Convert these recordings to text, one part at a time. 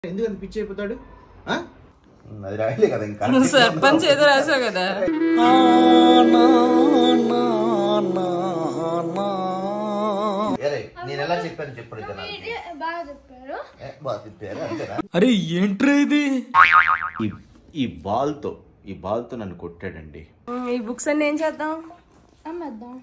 ఎందుకు అంత పిచ్చి అయిపోతాడు ఆ? అది రాయలే కదా ఇంకా నువ్వు సర్పంచ్ ఏదో రాసావు కదా ఏరే, నేను ఎలా చెప్పాను చెప్పాను జనాలు మీరే బాగా చెప్పారు బాగా తిప్పారు అంతేనా అరే ఏంట్రా ఇది ఈ ఈ బాల్ తో ఈ బాల్ తో నన్ను కొట్టాడండి ఉమ్, ఈ బుక్స్ అన్ని ఏం చేద్దాం అమ్మేద్దాం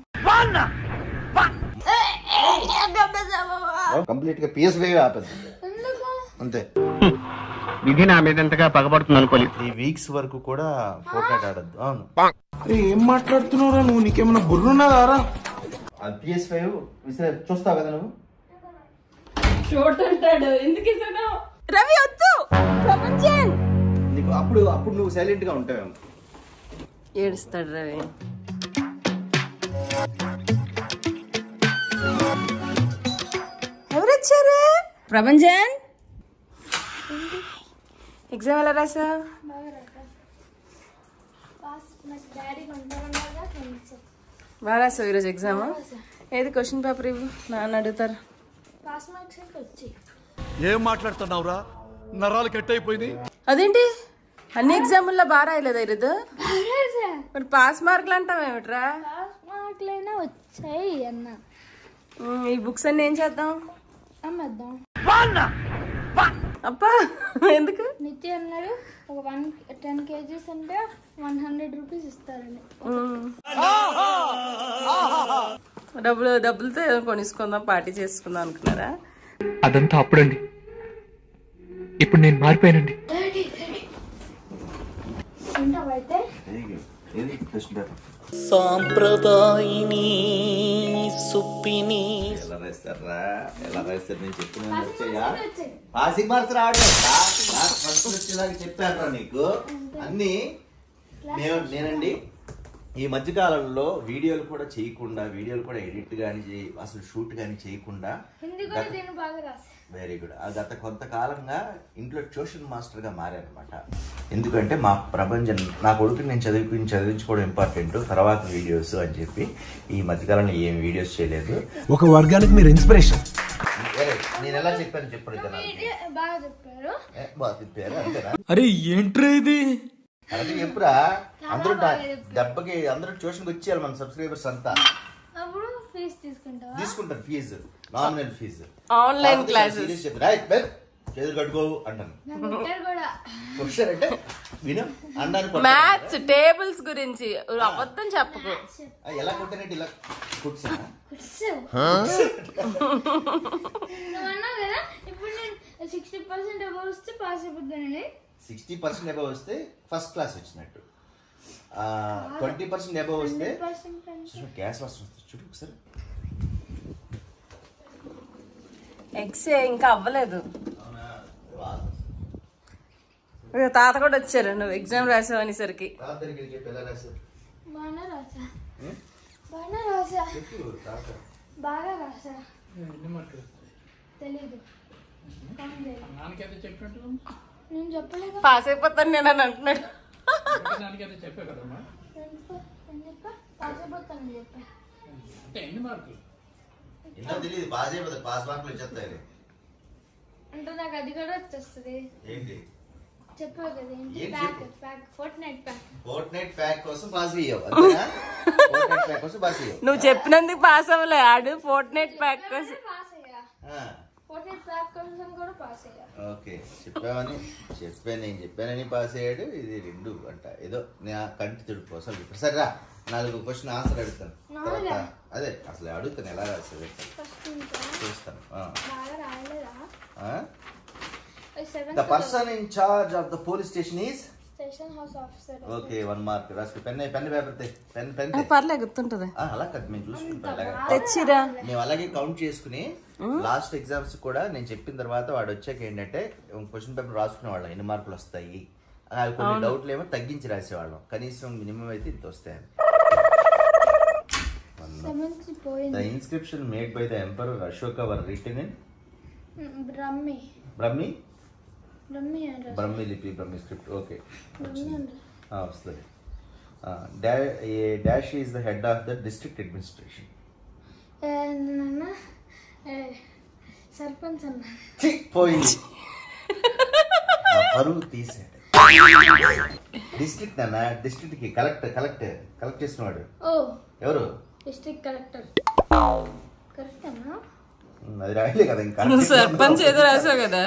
కంప్లీట్ గా పిఎస్ వేవ్ ఆపేది ఎందుకు అంతే విధి నా మీద ఎంతగా పగబడుతుంది అనుకోలేదు త్రీ వీక్స్ వరకు కూడా ఫోర్ట్నైట్ ఆడద్దు అవును ఏం మాట్లాడుతున్నావురా నువ్వు నీకేమన్నా బుర్రున్నదారా అది పిఎస్ ఫైవ్ విసిరే చూస్తావు కదా నువ్వు రవి వద్దు ప్రపంచం నీకు అప్పుడు అప్పుడు నువ్వు సైలెంట్ గా ఉంటావేమో ఏడుస్తాడు రవి ఎవరు వచ్చారు ప్రపంచం ఎగ్జామ్ ఎలా రాసావు బాగా రాక పాస్ నాకు డాడీ కొంటారన్నారుగా కొంచెం బాగా రాసావు ఈరోజు ఎగ్జామ్ ఏది క్వశ్చన్ పేపర్ ఇవ్వు నాన్న అడుగుతారు పాస్ మార్క్స్ ఇంకా వచ్చి ఏం మాట్లాడుతున్నావురా నరాలు కట్ అయిపోయింది అదేంటి అన్ని ఎగ్జాముల్లో బాగా రాయలేదా ఈరోజు బాగా మరి పాస్ మార్కులు అంటావేమిట్రా పాస్ మార్కులైనా వచ్చాయి అన్న ఉమ్, ఈ బుక్స్ అన్ని ఏం చేద్దాం అమ్మేద్దాం అబ్బా ఎందుకు నిత్య అన్నాడు ఒక వన్ టెన్ కేజీస్ అంటే వన్ హండ్రెడ్ రూపీస్ ఇస్తారని ఉమ్. డబ్బులు డబ్బులతో ఏదో కొనిసుకుందాం పార్టీ చేసుకుందాం అనుకున్నారా అదంతా అప్పుడండి ఇప్పుడు నేను మారిపోయానండి ఉంటావైతే ఏది క్వశ్చన్ పేపర్ సాంప్రదాయిని సుప్పిని ఎలా రాస్తారా ఎలా రాస్తారు నేను చెప్పిన వచ్చాయా వచ్చాయి పాసింగ్ మార్క్స్ రావడం ఫస్ట్ వచ్చేలాగా చెప్పాను నీకు అన్ని నేను నేనండి ఈ మధ్యకాలంలో వీడియోలు కూడా చేయకుండా వీడియోలు కూడా ఎడిట్ కానీ చేయ అసలు షూట్ కానీ చేయకుండా హిందీ కూడా దీన్ని బాగా రాసి వెరీ గుడ్ గత కొంతకాలంగా ఇంట్లో ట్యూషన్ మాస్టర్ గా మారానమాట ఎందుకంటే మా ప్రపంచం నా కొడుకుని నేను చదివి చదివించుకోవడం ఇంపార్టెంట్ తర్వాత వీడియోస్ అని చెప్పి ఈ మధ్యకాలంలో ఏం వీడియోస్ చేయలేదు ఒక వర్గానికి మీరు ఇన్స్పిరేషన్ వేరే, నేను ఎలా చెప్పాను చెప్పండి జనాలు మీరే బాగా చెప్పారు బాగా తిప్పారు అంతేనా అరే ఏంట్రా ఇది అలాగే చెప్పురా అందరూ డా- దెబ్బకి అందరూ ట్యూషన్కి వచ్చేయాలి మన సబ్స్క్రైబర్స్ అంతా అప్పుడు ఫీజు తీసుకుంటావా తీసుకుంటారు fee nominal fee online classes serious చెప్తారు "రైట్, బెల్, చేతులు కట్టుకో అంటాను నాకు ఇద్దరు కూడా క్వశ్చన్ అంటే విను అనడానికి మ్యాథ్స్ టేబుల్స్ గురించి అబద్ధం చెప్పకు ఆ, ఎలా కొట్టానంటే ఇలా కుట్సా కూర్చోవు. నువ్వు అన్నావు కదా ఇప్పుడు నేను సిక్స్టీ పర్సెంట్ అబౌవ్ వస్తే పాస్ అయిపోతానని సిక్స్టీ పర్సెంట్ అబౌవ్ వస్తే ఫస్ట్ క్లాస్ వచ్చినట్టు ట్వంటీ పర్సెంట్ అబౌవ్ వస్తే పర్సెంట్ చూడు, గ్యాస్ వాసన వస్తుంది చూడు ఒకసారి ఎగ్స్ ఇంకా అవ్వలేదు అవునా? వాసన వస్తుంది. ఇక తాత కూడా వచ్చారు నువ్వు ఎగ్జామ్ రాసావు అనేసరికి తాత దగ్గరికి వెళ్ళి చెప్పి ఎలా రాశారు బాగా రాసా ఉం? బాగా రాసా చెప్పు తాత బాగా రాసా తెలీదు కౌంట్ చేయి. నేను చెప్పలేక పాస్ అయిపోతాను నేను అని అంటున్నాడు నేను చెప్ప- నేను చెప్పా పాస్ అయిపోతాను చెప్పా ఇంకా తెలియదు పాస్ అయిపోతుంది పాస్ మార్కులు వచ్చేస్తాయి అంటే నాకు అది కూడా వచ్చేస్తుంది ఏంటి చెప్పావు కదా ఏంటి ఏం ప్యాక్ చెప్పు? Pack Fortnite pack Fortnite pack కోసం పాస్ అయ్యావు అంతేనా ఫోర్ట్ నైట్ ప్యాక్ కోసం పాస్ అయ్యావు నువ్వు చెప్పినందుకు పాస్ అవ్వలే ఆడు ఫోర్ట్ నైట్ ప్యాక్ కోసం పాస్ అయ్యా ఆ, ఫోర్ట్ నైట్ ప్యాక్ కోసం కూడా పాస్ అయ్యా ఓకే చెప్పావని చెప్పాను నేను చెప్పానని పాస్ అయ్యాడు ఇది రెండు అంట ఏదో నా కంటి తుడుపు అసలు ఇప్పుడు సరే రా నాలుగు క్వశ్చన్ ఆన్సర్ అడుగుతాను తర్వాత అదే అసలు అడుగుతాను ఎలా రాస్తుంది ఫస్ట్ ఇంకా చూస్తాను బాగా రాయలేదా the seventh person in charge of the police station is station house officer okay one mark రాసుకో pen pen paper pen pen పర్లే గుర్తుంటది అలా కాదు మేము చూసుకుంటాం అలాగే తెచ్చిరా మేము అలాగే కౌంట్ చేసుకుని లాస్ట్ ఎగ్జామ్స్ కూడా నేను చెప్పిన తర్వాత వాడు వచ్చాక ఏంటంటే క్వశ్చన్ పేపర్ రాసుకునే వాళ్ళం ఎన్ని మార్కులు వస్తాయి అది కొన్ని డౌట్లు ఏమో తగ్గించి రాసేవాళ్ళం కనీసం మినిమం అయితే ఇంత వస్తాయని సెవెంత్ ద పోయింది inscription made by the emperor Ashoka were written in Brahmi Brahmi Brahmi అంటారు బ్రహ్మి లిపి బ్రహ్మి స్క్రిప్ట్ ఓకే బ్రహ్మి అంటారు ఆ, వస్తుంది dash is the head of the district administration నాన్న సర్పంచ్ అన్న పోయింది పరువు తీసాడు డిస్ట్రిక్ట్ అన్న డిస్ట్రిక్ట్ కి కలెక్టర్ కలెక్టర్ కలెక్ట్ చేసినవాడు ఓ ఎవరు డిస్ట్రిక్ట్ కలెక్టర్ కరెక్టేనా ఉమ్, అది రాయలే కదా ఇంకా నువ్వు సర్పంచ్ ఏదో రాసావు కదా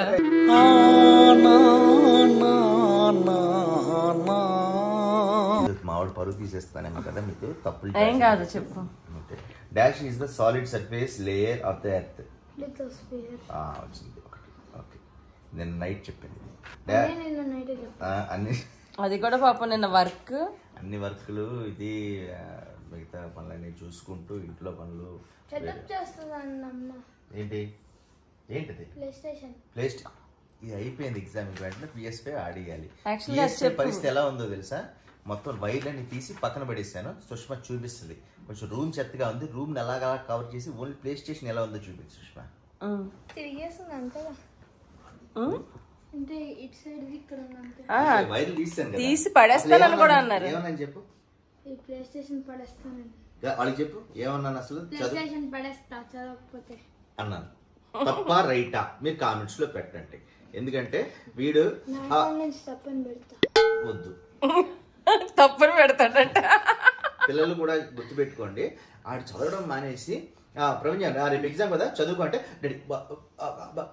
మావాడు పరువు తీసేస్తానేమో కదా మీకు తప్పులు ఏం కాదు చెప్పు dash is the solid surface layer of the earth lithosphere వచ్చింది ఒకటి ఓకే నేను నైట్ చెప్పింది అదే నిన్న నైట్ చెప్పాను ఆ, అన్ని అది కూడా పాపం నిన్న వర్క్ అన్ని వర్కులు ఇది ఆ, మిగతా పనులన్నీ చూసుకుంటూ ఇంట్లో పనులు సెటప్ చేస్తుందండి అమ్మ ఏంటి ఏంటిది ప్లే స్టేషన్ ప్లే ఇది అయిపోయింది ఎగ్జామ్ వెంటనే పిఎస్పై ఆడియాలి Actually, అది పిఎస్పై పరిస్థితి ఎలా ఉందో తెలుసా మొత్తం వైర్లన్నీ తీసి పక్కన పడేసాను సుష్మా చూపిస్తుంది కొంచెం రూమ్ చెత్తగా ఉంది రూమ్ ఎలాగా కవర్ చేసి ఓన్లీ ప్లే స్టేషన్ ఎలా ఉందో చూపించు సుష్మా ఉమ్. తిరిగేస్తుంది అంతేగా ఉమ్? అంటే ఇటు సైడ్ ఇక్కడ ఉంది అంతే ఆ, వైర్లు తీసాను కదా. తీసి పడేస్తానని అసలు కూడా ఏమన్నా- అన్నారు. ఏమన్నాను చెప్పు ఈ ప్లే స్టేషన్ పడేస్తానండి గా- వాళ్ళకి చెప్పు ఏమన్నాను అసలు ప్లే చదువు స్టేషన్ పడేస్తా చదవకపోతే అన్నాను తప్ప రైటా మీరు కామెంట్స్ లో పెట్టండి ఎందుకంటే వీడు నా ఆ, అకౌంట్ నుంచి తప్పని పెడతా వద్దు తప్పుని పెడతాడంట పిల్లలు కూడా గుర్తుపెట్టుకోండి ఆడు చదవడం మానేసి ఆ, ప్రవీణ్ గారు, ఆ, రేపు ఎగ్జామ్ కదా చదువుకో అంటే డాడీ, బ- ఆ, బ-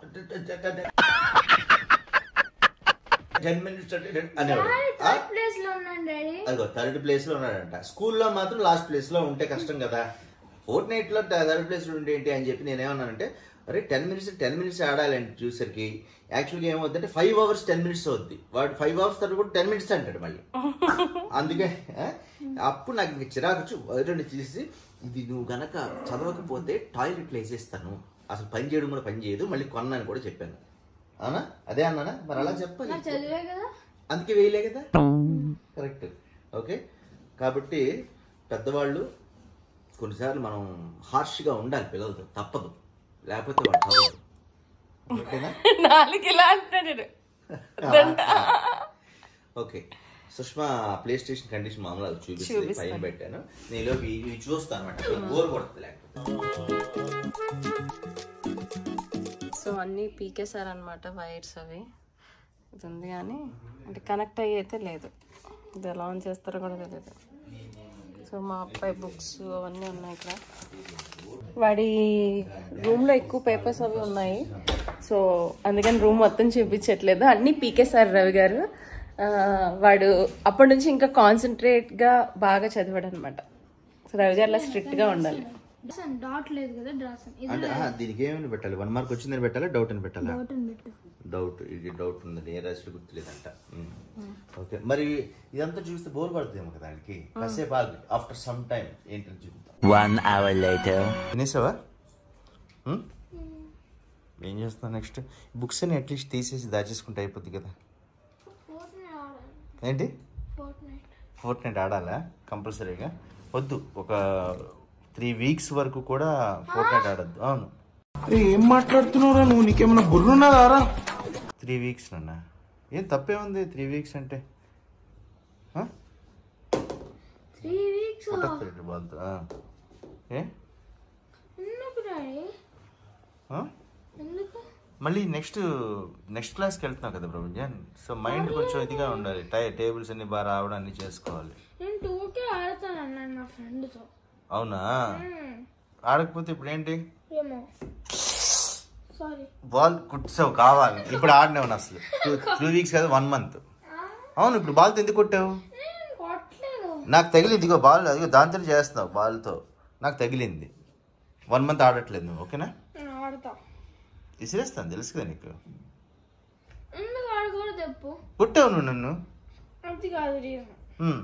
టెన్ మినిట్స్ అనేవాడు ఆ? థర్డ్ ప్లేస్ లో ఉన్నాను డాడీ అదిగో థర్డ్ ప్లేస్ లో ఉన్నాడంట స్కూల్లో మాత్రం లాస్ట్ ప్లేస్ లో ఉంటే కష్టం కదా ఫోర్త్ నైట్ లో థర్డ్ ప్లేస్ లో ఉంటే ఏంటి అని చెప్పి నేను ఏమన్నానంటే అరే టెన్ మినిట్స్ టెన్ మినిట్స్ ఆడాలంటే చూసరికి యాక్చువల్గా ఏమవుతుందంటే ఫైవ్ అవర్స్ టెన్ మినిట్స్ అవుద్ది వాడు ఫైవ్ అవర్స్ తర్వాత కూడా టెన్ మినిట్స్ అంటాడు మళ్ళీ అందుకే ఆ, అప్పుడు నాకు ఇంక చిరాకు వచ్చి వైరని తీసి ఇది నువ్వు గనక చదవకపోతే టాయిలెట్లో వేసేస్తాను అసలు పని చేయడం కూడా పని చేయదు మళ్ళీ కొన్నాను కూడా చెప్పాను అవునా అదే అన్నానా మరి అలా చెప్పాలి నాకు చదివే కదా అందుకే వేయలే కదా కరెక్ట్ ఓకే కాబట్టి పెద్దవాళ్ళు కొన్నిసార్లు మనం హార్ష్గా ఉండాలి పిల్లలతో తప్పదు లేకపోతే వాళ్ళు చదవరు ఓకేనా నాలుగు ఇలా అంటున్నాడు okay Sushma PlayStation condition మామూలు అది చూపిస్తుంది పైన పెట్టాను నేను ఇవి చూస్తాను అనమాట బోర్ కొడుతుంది లేకపోతే సో అన్నీ పీకేశారనమాట వైర్స్ అవి ఇది ఉంది కానీ అంటే కనెక్ట్ అయ్యి అయితే లేదు ఇది ఎలా ఆన్ చేస్తారో కూడా తెలియదు సో మా అబ్బాయి బుక్స్ అవన్నీ ఉన్నాయి ఇక్కడ వాడి రూమ్లో ఎక్కువ పేపర్స్ అవి ఉన్నాయి సో అందుకని రూమ్ మొత్తం చూపించట్లేదు అన్నీ పీకేశారు రవి గారు ఆ, వాడు అప్పటి నుంచి ఇంకా కాన్సన్ట్రేట్గా బాగా చదివాడు అనమాట సో రవి గారు అలా స్ట్రిక్ట్గా ఉండాలి డ్రాసన్ డాట్ లేదు కదా డ్రాసన్ ఇది అంటే ఆహా, దీనికి ఏమైనా పెట్టాలి వన్ మార్క్ వచ్చిందని పెట్టాలా డౌట్ అని పెట్టాలా డాట్ అని పెట్టు డౌట్ ఇది డౌట్ ఉంది ఏ రాసి గుర్తులేదంట ఓకే మరి ఇదంతా చూస్తే బోర్ పడుతుందేమో కదా దానికి కాసేపు ఆగి ఆఫ్టర్ సమ్ టైం ఏంటని చూద్దాం One hour later. వినేసావా ఉమ్? ఏం చేస్తావు నెక్స్ట్ బుక్స్ అని అట్లీస్ట్ తీసేసి దాచేసుకుంటే అయిపోద్ది కదా ఫోర్త్ నైట్ ఆడాలి ఏంటి ఫోర్త్ నైట్ ఫోర్త్ నైట్ ఆడాలా కంపల్సరీగా వద్దు ఒక త్రీ వీక్స్ వరకు కూడా ఫోర్త్ నైట్ ఆడద్దు అవును ఏం మాట్లాడుతున్నావురా నువ్వు నీకేమన్నా బుర్రున్నదారా త్రీ వీక్స్ నాన్న ఏం తప్పే ఉంది త్రీ వీక్స్ అంటే ఆ? త్రీ వీక్స్ కొట్టొద్దు బాల్తో ఆ. ఏ ఎందుకు డాడీ ఆ? ఎందుకు మళ్ళీ నెక్స్ట్ నెక్స్ట్ క్లాస్కి వెళ్తున్నావు కదా ప్రభంజన్ సో మైండ్ కొంచెం ఇదిగా ఉండాలి టై టేబుల్స్ అన్ని బాగా రావడం అన్ని చేసుకోవాలి నేను టూకే ఆడతాను అన్నాను మా ఫ్రెండ్తో అవునా ఆడకపోతే ఇప్పుడు ఏంటి ఏమో సారీ బాల్ కుట్సావు కావాలి ఇప్పుడు ఆడినావు అసలు టూ టూ వీక్స్ కదా వన్ మంత్ అవును ఇప్పుడు బాల్తో ఎందుకు కొట్టావు నేను కొట్టలేదు నాకు తగిలింది ఇగో బాల్ అదిగో దాంతో చేస్తున్నావు బాల్తో నాకు తగిలింది వన్ మంత్ ఆడట్లేదు నువ్వు ఓకేనా నేను ఆడతా విసిరేస్తాను తెలుసు కదా నీకు ఎందుకు ఆడకూడదు చెప్పు కొట్టావు నువ్వు నన్ను అది కాదు రీజన్ హ్మ్.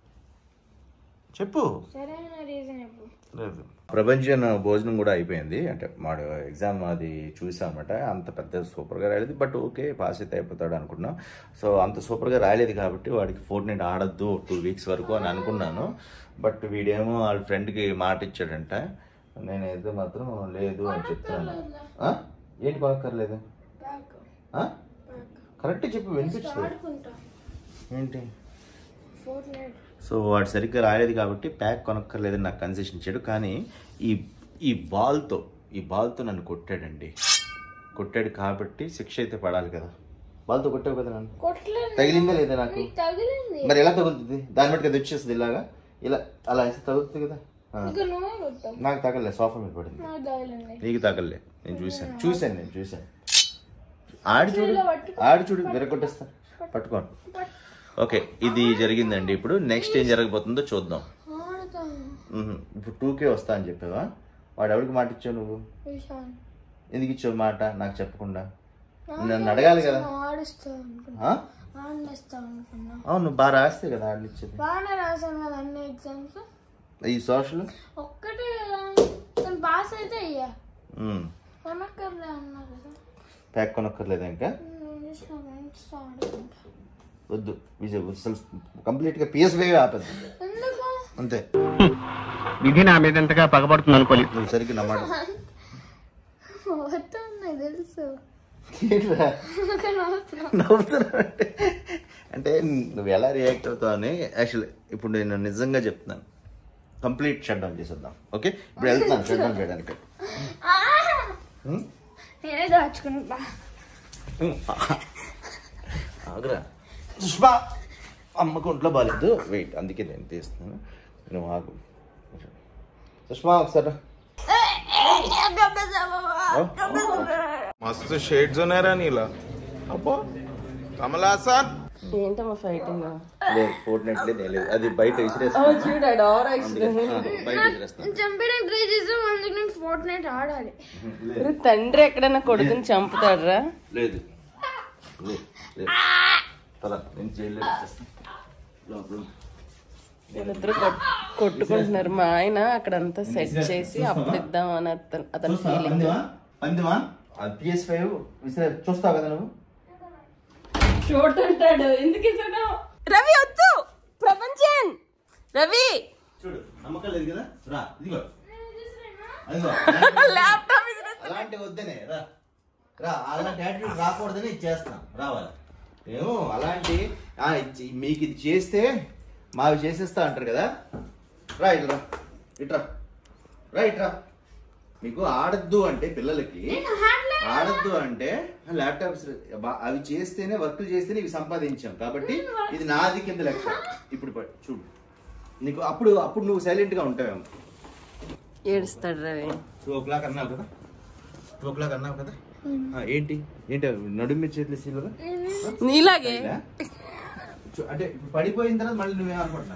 చెప్పు సరైన రీజన్ చెప్పు లేదు ప్రపంచం భోజనం కూడా అయిపోయింది అంటే మాడు ఎగ్జామ్ అది చూసామన్నమాట అంత పెద్ద సూపర్గా రాలేదు బట్ ఓకే పాస్ అయితే అయిపోతాడు అనుకున్నాం సో అంత సూపర్గా రాలేదు కాబట్టి వాడికి ఫోర్ నైట్ ఆడద్దు టూ వీక్స్ వరకు అని అనుకున్నాను బట్ వీడేమో వాళ్ళ ఫ్రెండ్కి మాట ఇచ్చాడంట నేనైతే మాత్రం లేదు అని చెప్తున్నాను ఆ? ఏంటి కొనక్కర్లేదు బ్యాక్ ఆ? కరెక్ట్ చెప్పు వినిపించదు ఆడుకుంటా ఏంటి ఫోర్త్ నైట్ సో వాడు సరిగ్గా రాలేదు కాబట్టి ప్యాక్ కొనక్కర్లేదని నాకు కన్సెషన్ ఇచ్చాడు కానీ ఈ ఈ బాల్తో ఈ బాల్తో నన్ను కొట్టాడండి కొట్టాడు కాబట్టి శిక్ష అయితే పడాలి కదా బాల్తో కొట్టావు కదా నన్ను కొట్టలేదు తగిలిందా లేదా నాకు నీకు తగిలింది మరి ఎలా తగులుతుంది దాని బట్టి అది వచ్చేస్తుంది ఇలాగా ఇలా అలా వేస్తే తగులుతుంది కదా ఆ. ఇంకా నువ్వే కొట్టావు నాకు తగలే సోఫా మీద పడింది నాకు తగిలింది నీకు తగలే నేను చూశాను చూశాను నేను చూశాను ఆడి చూడు ఆడి చూడు విరగొట్టేస్తా పట్టుకోండి ఓకే ఇది జరిగిందండి ఇప్పుడు నెక్స్ట్ ఏం జరగబోతుందో చూద్దాం ఆడతాను మ్మ్. ఇప్పుడు టూకే వస్తా అని చెప్పావా వాడు ఎవరికి మాట ఇచ్చావు నువ్వు విశాల్ ఎందుకు ఇచ్చావు మాట నాకు చెప్పకుండా నన్ను అడగాలి కదా ఆడిస్తావు అనుకున్నా ఆ? ఆడిస్తావు అనుకున్నా అవును నువ్వు బాగా రాస్తే కదా ఆడిచ్చేది బాగానే రాశాను కదా అన్ని ఎగ్జామ్స్ ఈ సోషల్ ఒక్కటే కదా నేను పాస్ అయితే అయ్యా మ్మ్. కొనక్కర్లే అన్నా కదా ప్యాక్ కొనక్కర్లేదా ఇంకా నేను చేసిన ఫ్రెండ్స్ ఆడుకుంటా వద్దు విజయ్ అసలు కంప్లీట్గా పిఎస్వే ఆపద్దు ఎందుకు అంతే విధి నా మీద ఎంతగా పగబడుతుంది అనుకోలేదు నువ్వు సరిగ్గా నమ్మడం మొత్తం నాకు తెలుసు ఏంట్రా? కానీ అవసరం నవ్వుతున్నావు అంటే అంటే నువ్వు ఎలా రియాక్ట్ అవుతావు అని యాక్చువల్లీ ఇప్పుడు నేను నిజంగా చెప్తున్నాను కంప్లీట్ షట్ డౌన్ చేసేద్దాం ఓకే ఇప్పుడు వెళ్తున్నాను షట్ డౌన్ చేయడానికి ఆ! హ్మ్? నేనే దాచుకుంటా హ్మ్. ఆగురా సుష్మా అమ్మకు ఒంట్లో బాగాలేదు వెయిట్ అందుకే నేను తీస్తున్నాను నువ్వు ఆగు సుష్మా ఒకసారి రా. मस्त शेड्स ఉన్నాయరా నీలా అబ్బో కమల్ హాసన్ ఏంటమ్మా ఫైటింగ్ లేదు ఫోర్ నెట్ లేదు లేదు అది బయట విసిరేస్తాను చూడాడు ఓవర్ అందుకని, ఆ, బయట విసిరేస్తాను చంపడానికి ట్రై చేసాం అందుకు నేను ఫోర్ట్ నైట్ ఆడాలి తండ్రి ఎక్కడైనా కొడుకుని చంపుతాడ్రా లేదు లేదు లేదు పద నేను జైల్లో ఇచ్చేస్తాను లోపల ఉండు. వీళ్ళిద్దరు కొట్- కొట్టుకుంటున్నారు మా ఆయన అక్కడంతా సెట్ చేసి అప్పుడు ఇద్దాం అని అతను అతని చూస్తావా? ఫీలింగ్ పందిమా పందిమా అది పిఎస్ ఫైవ్ విసిరే చూస్తావు కదా నువ్వు చూడంటాడు ఎందుకు ఇసాడు రవి వద్దు ప్రపంచన్ రవి చూడు నమ్మకం లేదు కదా రా ఇదిగో అదిగో ల్యాప్టాప్ అలాంటి వద్దనే రా రా అలాంటి యాటిట్యూడ్ రాకూడదని ఇది చేస్తాం రావాలి ఏమో అలాంటి ఆ, ఇచ్చి- మీకు ఇది చేస్తే మావి చేసేస్తా అంటారు కదా రా ఇట్లా ఇట్రా రా ఇట్రా మీకు ఆడద్దు అంటే పిల్లలకి ఆడద్దు అంటే ల్యాప్టాప్స్ బా- అవి చేస్తేనే వర్క్ చేస్తేనే ఇవి సంపాదించాం కాబట్టి ఇది నాది కింద లెక్క ఇప్పుడు ప- చూడు నీకు అప్పుడు అప్పుడు నువ్వు సైలెంట్ గా ఉంటావేమో ఏడుస్తాడు రవి టూ ఓ క్లాక్ అన్నావు కదా టూ ఓ క్లాక్ అన్నావు కదా ఆ, ఏంటి ఏంటి నడుము మీద చేతులు సీలుగా నీలాగే అంటే ఇప్పుడు పడిపోయిన తర్వాత మళ్ళీ నువ్వే అనుకుంటున్నా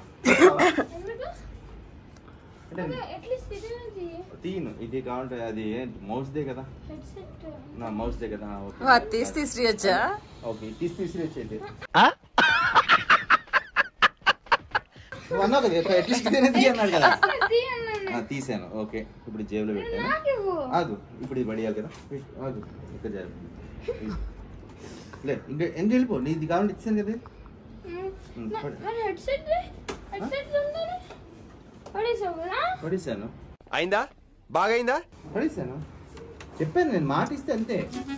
అంటే అట్లీస్ట్ ఇది తీను ఇది కావాలంటే అది మౌస్దే కదా హెడ్సెట్ నా మౌస్దే కదా ఆ, ఓకే అది తీసి తీసి వచ్చా ఓకే తీసి తీసి వచ్చేది నువ్వు అన్నావు కదా అట్లీస్ట్ ఇదేనే తీ అన్నాడు కదా ఆ, తీసాను ఓకే ఇప్పుడు జేబులో పెట్టాను ఆగు ఇప్పుడు ఇది పడియాలి కదా వెయ్, ఆగు ఇక్కడ జాగ్రత్త లేదు ఇంకా ఎందుకు వెళ్ళిపో నీది కావాలంటే ఇచ్చాను కదా ఉమ్, పడి- మరి హెడ్సెట్ హెడ్సెట్ ఉందని పడేసావు కదా పడేసాను అయిందా బాగైందా పడేసాను చెప్పాను నేను మాట ఇస్తే అంతే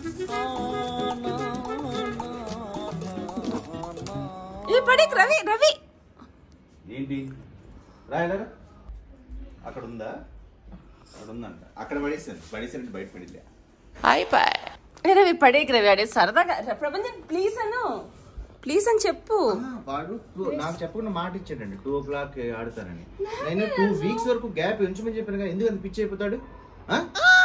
ఈ పడి రవి రవి ఏంటి రాయలేరా అక్కడ ఉందా అక్కడ ఉందంట అక్కడ పడేసాను పడేసానంటే బయట పడింది అయిపోయి ఏ రవి పడేకి రవి అడే సరదాగా ప్రపంచం ప్లీజ్ అను ప్లీజ్ అని చెప్పు వాడు two- నాకు చెప్పకుండా మాట ఇచ్చాడండి టూ ఓ క్లాక్ ఆడతానని నేను టూ వీక్స్ వరకు గ్యాప్ ఉంచమని చెప్పాను కదా ఎందుకు అంత పిచ్చి అయిపోతాడు ఆ?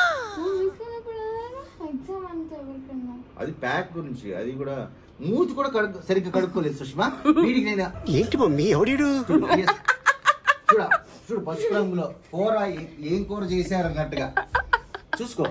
ఎగ్జామ్ అంతా ఎవరికన్నా అది ప్యాక్ గురించి అది కూడా మూతి కూడా కడుక్కు సరిగ్గా కడుక్కోలేదు సుష్మా వీడికి నేను ఏంటి మమ్మీ ఎవడీడు చూడు yes. చూడ చూడు పసుపు రంగులో కూర ఏ- ఏం కూర చేశారు అన్నట్టుగా చూసుకో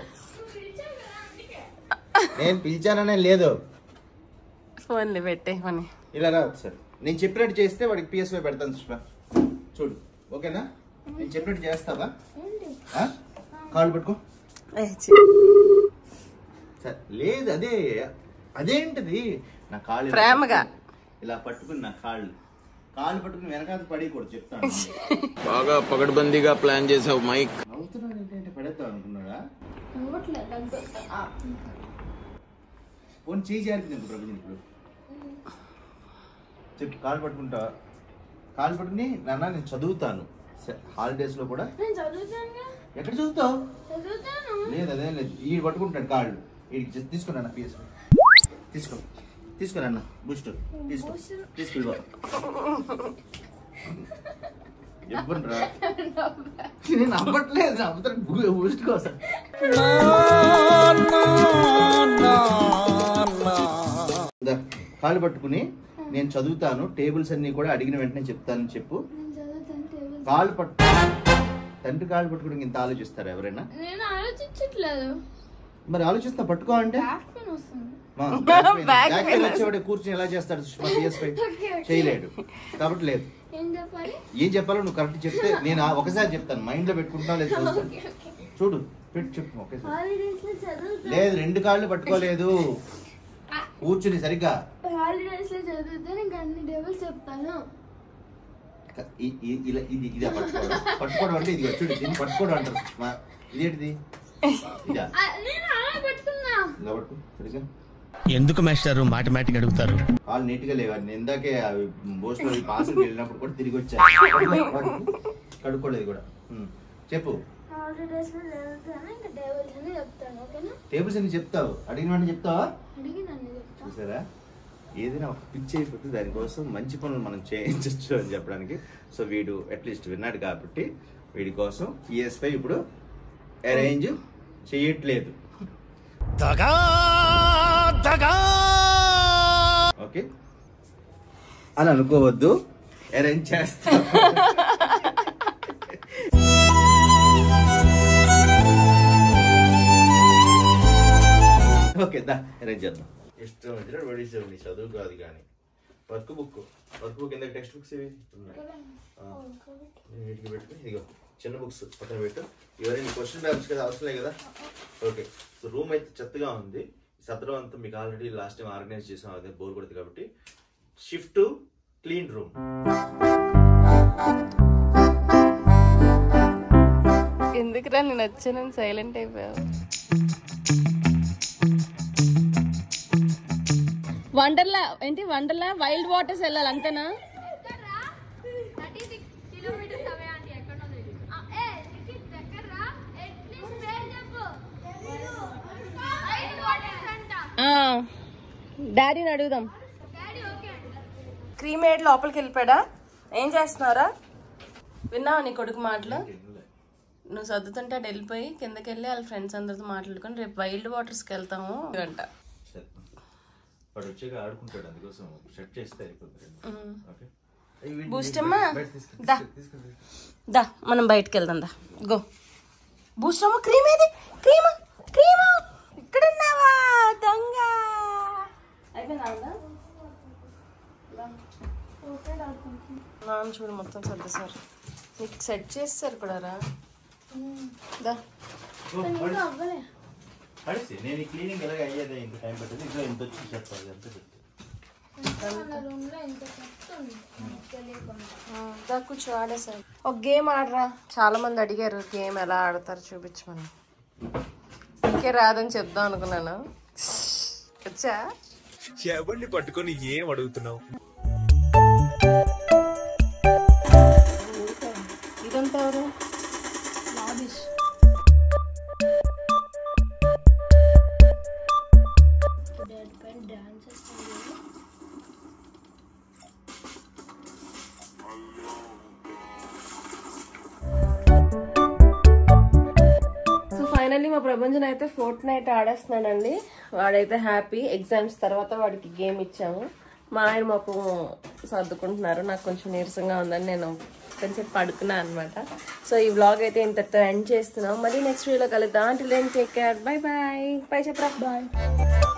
నేను పిలిచాననే లేదు ఫోన్లు పెట్టే పని ఇలా రా ఒకసారి నేను చెప్పినట్టు చేస్తే వాడికి పిఎస్వై పెడతాను సుష్మా చూడు ఓకేనా నేను చెప్పినట్టు చేస్తావా ఆ? కాళ్ళు పట్టుకో ఏ, ఛీ. సరే లేదు అదే అదేంటిది నా కాళ్ళు ఇలా ప్రేమగా. పట్టుకుని, ఇలా పట్టుకుని నా కాళ్ళు కాళ్ళు పట్టుకుని వెనకాల పడేయకూడదు చెప్తాను బాగా పగడ్బందీగా ప్లాన్ చేసావు మైక్ నవ్వుతున్నాడు ఏంటంటే పడేద్దాం అనుకున్నాడా ఇవ్వట్లేదు దగ్గర ఫోన్ చేయి జారిపోయింది ఇంకో ప్రపంచం ఇప్పుడు చెప్పు కాళ్ళు పట్టుకుంటా కాళ్ళు పట్టుకుని నాన్న నేను చదువుతాను హాలిడేస్ లో కూడా నేను చదువుతానుగా ఎక్కడ చదువుతావు చదువుతాను లేదు అదేం లేదు ఈ పట్టుకుంటాడు కాళ్ళు వీడికి తీసుకున్నాను పిఎస్ తీసుకో తీసుకో అన్న బూస్ట్ తీసుకో తీసుకెళ్ళిపో ఇవ్వండి రా నేను నమ్మట్లేదు నమ్ముతాను బూస్ట్ కోసం దా, కాళ్ళు పట్టుకుని నేను చదువుతాను టేబుల్స్ అన్ని కూడా అడిగిన వెంటనే చెప్తానని చెప్పు నేను చదువుతాను టేబుల్ కాళ్ళు పట్టు తండ్రి కాళ్ళు పట్టుకుని ఇంత ఆలోచిస్తారా ఎవరైనా నేను ఆలోచించట్లేదు మరి ఆలోచిస్తా పట్టుకోవాలంటే బ్యాక్ పెయిన్ వస్తుంది మా back pain. Back pain వచ్చేవాడు కూర్చొని ఎలా చేస్తాడు సుష్మా PS పై చేయలేడు కాబట్టి లేదు ఏం చెప్పాలి ఏం చెప్పాలో నువ్వు కరెక్ట్ చెప్తే నేను ఆ ఒకసారి చెప్తాను మైండ్ లో పెట్టుకుంటున్నావు లేదు చూస్తాను చూడు పెట్టు చెప్పు ఒకేసారి హాలిడేస్ లో చదువుతా లేదు రెండు కాళ్ళు పట్టుకోలేదు కూర్చుని సరిగ్గా హాలిడేస్ లో చదివితే నీకు అన్ని టేబుల్స్ చెప్తాను క- ఈ- ఈ- ఇలా ఇది ఇదా పట్టుకోవడం పట్టుకోవడం అంటే ఇది చూడు దీన్ని పట్టుకోవడం అంటారు మా ఇదేంటిది ఇదా ఆ, నేను అలా పట్టుకున్నా ఇలా పట్టుకో సరిగ్గా ఎందుకు మాస్టారు మాటిమాటికి అడుగుతారు కాళ్ళు నీట్ గా లేవు నేను ఇందాకే అవి బోస్లో పాసులు వెళ్ళినప్పుడు కూడా తిరిగి వచ్చాయి కడుక్కోలేదు కూడా ఉమ్. చెప్పు హాలిడేస్ లో చదువుతాను ఇంకా టేబుల్స్ అని చెప్తాను ఓకేనా టేబుల్స్ అన్ని చెప్తావు అడిగిన వెంటనే చెప్తావా అడిగి నన్ను చెప్తా చూసారా ఏదైనా ఒక పిచ్చి అయిపోతే దానికోసం మంచి పనులు మనం చేయించవచ్చు అని చెప్పడానికి సో వీడు అట్లీస్ట్ విన్నాడు కాబట్టి వీడి కోసం ఈఎస్పై ఇప్పుడు అరేంజ్ చేయట్లేదు ఓకే అని అనుకోవద్దు అరేంజ్ చేస్తా ఓకే దా అరేంజ్ చేద్దాం ఇష్టం వచ్చినట్టు పడేసావు నీ చదువు కాదు కానీ వర్క్ బుక్ వర్క్ బుక్ ఎందుకు టెక్స్ట్ బుక్స్ ఇవి ఉన్నాయి ఆ. నేను వీటికి పెట్టు ఇదిగో చిన్న బుక్స్ పక్కన పెట్టు ఎవరైనా క్వశ్చన్ పేపర్స్ కదా అవసరం లేదు కదా ఓకే సో రూమ్ అయితే చెత్తగా ఉంది సత్రం అంతా మీకు ఆల్రెడీ లాస్ట్ టైం ఆర్గనైజ్ చేసాం అదే బోర్ కొడుతుంది కాబట్టి షిఫ్ట్ క్లీన్ రూమ్ ఎందుకురా నేను వచ్చానని సైలెంట్ అయిపోయావు వండర్లా ఏంటి వండర్లా వైల్డ్ వాటర్స్ వెళ్ళాలి అంతేనా డాడీని అడుగుదాం క్రీమేడ్ లోపలికి వెళ్ళిపోయాడా ఏం చేస్తున్నారా విన్నావా నీ కొడుకు మాటలు నువ్వు సర్దుతుంటే అటు వెళ్ళిపోయి కిందకి వెళ్ళి వాళ్ళ ఫ్రెండ్స్ అందరితో మాట్లాడుకొని రేపు వైల్డ్ వాటర్స్కి వెళ్తాము అంట సరే వాడు వచ్చాక ఆడుకుంటాడు అందుకోసం సెట్ చేస్తే అయిపోతుంది ఓకే అయ్యి వీడిని బూస్టమ్మా బయట తీసుకెళ్ళి- దా తీసుకెళ్ళి- తీసుకెళ్ళి. దా మనం బయటకు వెళ్దాం దా గో బూస్టమ్మ క్రీమ్ ఏది క్రీమ్ క్రీమ్ ఇక్కడ ఉన్నావా దొంగ అయిపోయిందా నాన్న చూడు మొత్తం సర్దేశారు నీకు సెట్ చేస్తారు కూడా రా దా ఓ, పడేసి. పడేసి నేను ఈ క్లీనింగ్ ఎలాగ అయ్యేది ఇంత టైం పట్టింది ఇంకా ఇంత వచ్చి చెప్పాలి అంత చెప్తే రూమ్ లో ఎంత చెప్తుంది తెలియకుండా దా కూర్చో ఆడేసారు ఒక గేమ్ ఆడరా చాలా మంది అడిగారు గేమ్ ఎలా ఆడతారు చూపించమని ఇంకే రాదని చెప్దాం అనుకున్నాను వచ్చా ఎవరిని పట్టుకొని ఏం అడుగుతున్నావు ఇదంతా ఎవరు డాడ్ పైన డాన్స్ చేస్తుంది సో ఫైనల్లీ మా ప్రపంచం అయితే ఫోర్త్ నైట్ ఆడేస్తున్నాడండి వాడైతే హ్యాపీ ఎగ్జామ్స్ తర్వాత వాడికి గేమ్ ఇచ్చాము మా ఆయన మాకు సర్దుకుంటున్నారు నాకు కొంచెం నీరసంగా ఉందని నేను కొంచెం పడుకున్నా అనమాట సో ఈ వ్లాగ్ అయితే ఇంతటితో ఎండ్ చేస్తున్నాం మళ్ళీ నెక్స్ట్ వీడియోలో కలుద్దాం అంటే take care bye boy bye చెప్పరా బాయ్